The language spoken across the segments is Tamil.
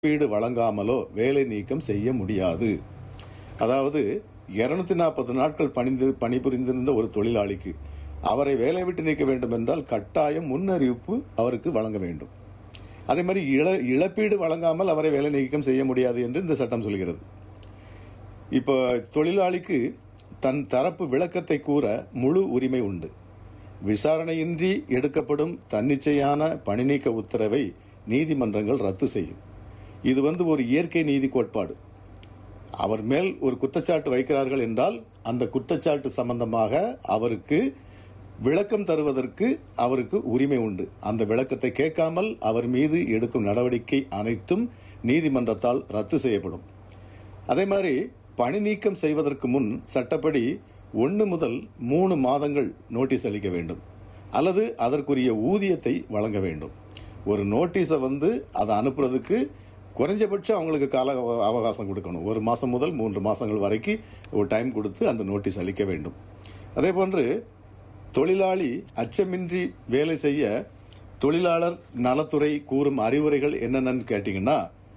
வீடு வழங்காமலோ வேலை நீக்கம் செய்ய முடியாது அதாவது இருநூத்தி நாற்பது நாட்கள் பணிந்து பணிபுரிந்திருந்த ஒரு தொழிலாளிக்கு அவரை வேலை விட்டு நீக்க வேண்டும் என்றால் கட்டாயம் முன்னறிவிப்பு அவருக்கு வழங்க வேண்டும் அதே மாதிரி இழ இழப்பீடு வழங்காமல் அவரை வேலை நீக்கம் செய்ய முடியாது என்று இந்த சட்டம் சொல்கிறது இப்போ தொழிலாளிக்கு தன் தரப்பு விளக்கத்தை கூற முழு உரிமை உண்டு விசாரணையின்றி எடுக்கப்படும் தன்னிச்சையான பணி நீக்க உத்தரவை நீதிமன்றங்கள் ரத்து செய்யும் இது வந்து ஒரு இயற்கை நீதி கோட்பாடு அவர் மேல் ஒரு குற்றச்சாட்டு வைக்கிறார்கள் என்றால் அந்த குற்றச்சாட்டு சம்பந்தமாக அவருக்கு விளக்கம் தருவதற்கு அவருக்கு உரிமை உண்டு அந்த விளக்கத்தை கேட்காமல் அவர் மீது எடுக்கும் நடவடிக்கை அனைத்தும் நீதிமன்றத்தால் ரத்து செய்யப்படும் அதே மாதிரி பணி நீக்கம் செய்வதற்கு முன் சட்டப்படி ஒன்று முதல் மூணு மாதங்கள் நோட்டீஸ் அளிக்க வேண்டும் அல்லது அதற்குரிய ஊதியத்தை வழங்க வேண்டும் ஒரு நோட்டீஸை வந்து அதை அனுப்புறதுக்கு குறைஞ்சபட்சம் அவங்களுக்கு கால அவ- அவகாசம் கொடுக்கணும் ஒரு மாதம் முதல் மூன்று மாதங்கள் வரைக்கும் ஒரு டைம் கொடுத்து அந்த நோட்டீஸ் அளிக்க வேண்டும் அதே போன்று தொழிலாளி அச்சமின்றி வேலை செய்ய தொழிலாளர் நலத்துறை கூறும் அறிவுரைகள் என்னென்னு கேட்டிங்கன்னா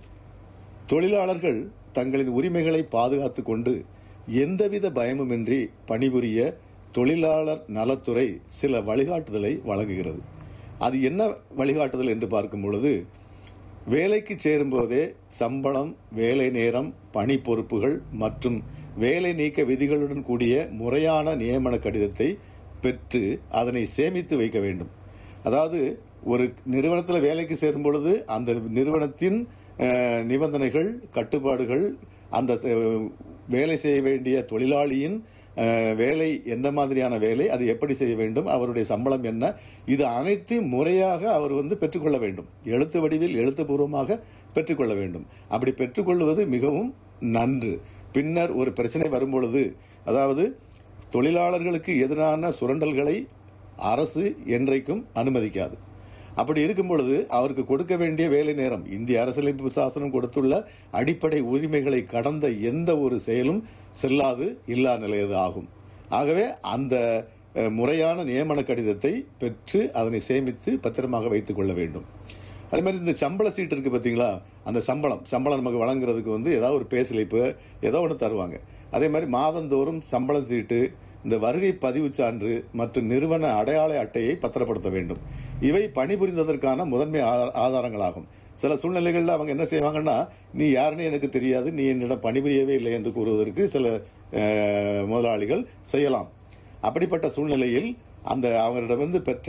தொழிலாளர்கள் தங்களின் உரிமைகளை பாதுகாத்துக் கொண்டு எந்தவித பயமுமின்றி பணிபுரிய தொழிலாளர் நலத்துறை சில வழிகாட்டுதலை வழங்குகிறது அது என்ன வழிகாட்டுதல் என்று பார்க்கும் பொழுது வேலைக்கு சேரும்போதே சம்பளம் வேலை நேரம் பணி பொறுப்புகள் மற்றும் வேலை நீக்க விதிகளுடன் கூடிய முறையான நியமன கடிதத்தை பெற்று அதனை சேமித்து வைக்க வேண்டும் அதாவது ஒரு நிறுவனத்தில் வேலைக்கு சேரும் பொழுது அந்த நிறுவனத்தின் அஹ், நிபந்தனைகள் கட்டுப்பாடுகள் அந்த அஹ், வேலை செய்ய வேண்டிய தொழிலாளியின் அஹ், வேலை எந்த மாதிரியான வேலை அது எப்படி செய்ய வேண்டும் அவருடைய சம்பளம் என்ன இது அனைத்தையும் முறையாக அவர் வந்து பெற்றுக்கொள்ள வேண்டும் எழுத்து வடிவில் எழுத்துப்பூர்வமாக பெற்றுக்கொள்ள வேண்டும் அப்படி பெற்றுக்கொள்வது மிகவும் நன்று பின்னர் ஒரு பிரச்சனை வரும்பொழுது அதாவது தொழிலாளர்களுக்கு எதிரான சுரண்டல்களை அரசு என்றைக்கும் அனுமதிக்காது அப்படி இருக்கும் பொழுது அவருக்கு கொடுக்க வேண்டிய வேலை நேரம் இந்திய அரசியலமைப்பு சாசனம் கொடுத்துள்ள அடிப்படை உரிமைகளை கடந்த எந்த ஒரு செயலும் செல்லாது இல்லா நிலையது ஆகும் ஆகவே அந்த அஹ், முறையான நியமன கடிதத்தை பெற்று அதனை சேமித்து பத்திரமாக வைத்துக் கொள்ள வேண்டும் அதே மாதிரி இந்த சம்பள சீட்டு இருக்கு பார்த்தீங்களா அந்த சம்பளம் சம்பளம் நமக்கு வழங்குறதுக்கு வந்து ஏதாவது ஒரு பேசிலிப்பு ஏதோ ஒன்று தருவாங்க அதே மாதிரி மாதந்தோறும் சம்பள சீட்டு இந்த வருகை பதிவு சான்று மற்றும் நிறுவன அடையாள அட்டையை பத்திரப்படுத்த வேண்டும் இவை பணிபுரிந்ததற்கான முதன்மை ஆதார- ஆதாரங்களாகும் சில சூழ்நிலைகளில் அவங்க என்ன செய்வாங்கன்னா நீ யாருன்னு எனக்கு தெரியாது நீ என்னிடம் பணிபுரியவே இல்லை என்று கூறுவதற்கு சில அஹ், முதலாளிகள் செய்யலாம் அப்படிப்பட்ட சூழ்நிலையில் அந்த அவரிடமிருந்து பெற்ற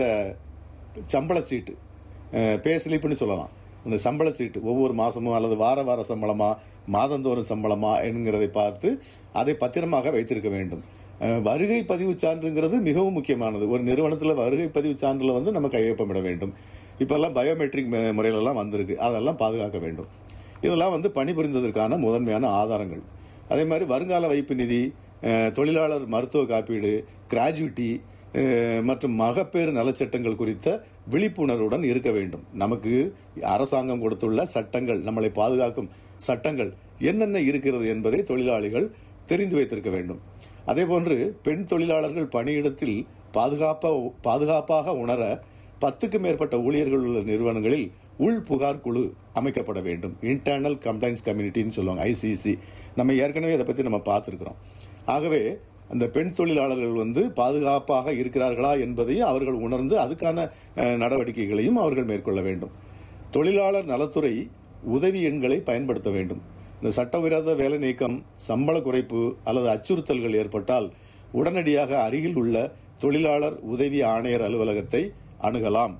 சம்பள சீட்டு பே ஸ்லிப்னு சொல்லலாம் அந்த சம்பள சீட்டு ஒவ்வொரு மாசமும் அல்லது வார வார சம்பளமா மாதந்தோறும் சம்பளமா என்கிறதை பார்த்து அதை பத்திரமாக வைத்திருக்க வேண்டும் அஹ், வருகை பதிவு சான்றுங்கிறது மிகவும் முக்கியமானது ஒரு நிறுவனத்தில் வருகை பதிவு சான்றில் வந்து நம்ம கையொப்பமிட வேண்டும் இப்பெல்லாம் பயோமெட்ரிக் மு- முறையிலெல்லாம் வந்திருக்கு அதெல்லாம் பாதுகாக்க வேண்டும் இதெல்லாம் வந்து பணிபுரிந்ததற்கான முதன்மையான ஆதாரங்கள் அதே மாதிரி வருங்கால வைப்பு நிதி அஹ், தொழிலாளர் மருத்துவ காப்பீடு கிராஜுவிட்டி அஹ், மற்றும் மகப்பேறு நலச்சட்டங்கள் குறித்த விழிப்புணர்வுடன் இருக்க வேண்டும் நமக்கு அரசாங்கம் கொடுத்துள்ள சட்டங்கள் நம்மளை பாதுகாக்கும் சட்டங்கள் என்னென்ன இருக்கிறது என்பதை தொழிலாளிகள் தெரிந்து வைத்திருக்க வேண்டும் அதே போன்று பெண் தொழிலாளர்கள் பணியிடத்தில் பாதுகாப்பா பாதுகாப்பாக உணர பத்துக்கு மேற்பட்ட ஊழியர்கள் உள்ள நிறுவனங்களில் உள் புகார் குழு அமைக்கப்பட வேண்டும் இன்டர்னல் கம்ப்ளைண்ட்ஸ் கம்யூனிட்டின்னு சொல்லுவாங்க ஐசிசி நம்ம ஏற்கனவே இதை பற்றி நம்ம பார்த்துருக்குறோம் ஆகவே அந்த பெண் தொழிலாளர்கள் வந்து பாதுகாப்பாக இருக்கிறார்களா என்பதையும் அவர்கள் உணர்ந்து அதுக்கான அஹ், நடவடிக்கைகளையும் அவர்கள் மேற்கொள்ள வேண்டும் தொழிலாளர் நலத்துறை உதவி எண்களை பயன்படுத்த வேண்டும் இந்த சட்டவிரோத வேலை நீக்கம் சம்பள குறைப்பு அல்லது அச்சுறுத்தல்கள் ஏற்பட்டால் உடனடியாக அருகில் உள்ள தொழிலாளர் உதவி ஆணையர் அலுவலகத்தை அணுகலாம்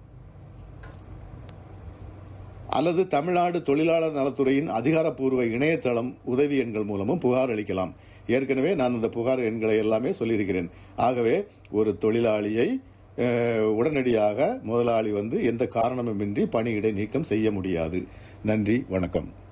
அல்லது தமிழ்நாடு தொழிலாளர் நலத்துறையின் அதிகாரப்பூர்வ இணையதளம் உதவி எண்கள் மூலமும் புகார் அளிக்கலாம் ஏற்கனவே நான் இந்த புகார் எண்களை எல்லாமே சொல்லியிருக்கிறேன் ஆகவே ஒரு தொழிலாளியை அஹ், உடனடியாக முதலாளி வந்து எந்த காரணமுமின்றி பணியிடை நீக்கம் செய்ய முடியாது நன்றி வணக்கம்